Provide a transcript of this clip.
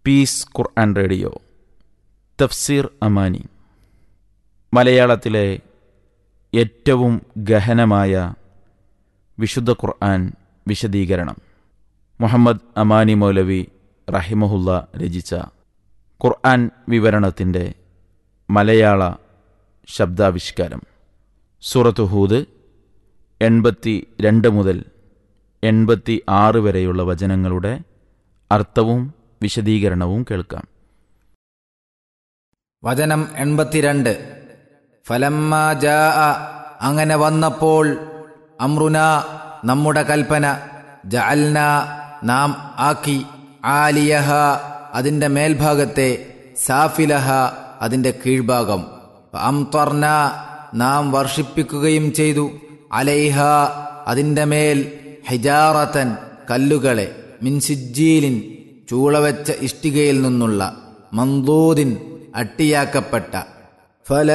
piece ഖുർആൻ radio തഫ്സീർ അമാനി മലയാളത്തിലെ ഏറ്റവും ഗഹനമായ വിശുദ്ധ ഖുർആൻ വിശദീകരണം മുഹമ്മദ് അമാനി മൗലവി റഹിമഹുല്ല രചിച്ച ഖുർആൻ വിവരണത്തിൻ്റെ മലയാള ശബ്ദാവിഷ്കാരം സൂറത്ത് ഹൂദ് എൺപത്തി രണ്ട് മുതൽ എൺപത്തി ആറ് വരെയുള്ള വചനങ്ങളുടെ അർത്ഥവും വിശദീകരണവും കേൾക്കാം വചനം എൺപത്തിരണ്ട് ഫലമ്മ ജാ അങ്ങനെ വന്നപ്പോൾ അമ്രുന നമ്മുടെ കൽപ്പന ജഅൽന നാം ആക്കി ആലിയഹ അതിൻ്റെ മേൽഭാഗത്തെ സാഫിലഹ അതിൻ്റെ കീഴ്ഭാഗം അംത്വർന നാം വർഷിപ്പിക്കുകയും ചെയ്തു അലൈഹ അതിൻ്റെ മേൽ ഹിജാറത്തൻ കല്ലുകളെ മിൻസിജ്ജീലിൻ ചൂളവെച്ച ഇഷ്ടികയിൽ നിന്നുള്ള മന്ദൂദിൻ അട്ടിയാക്കപ്പെട്ട ഫല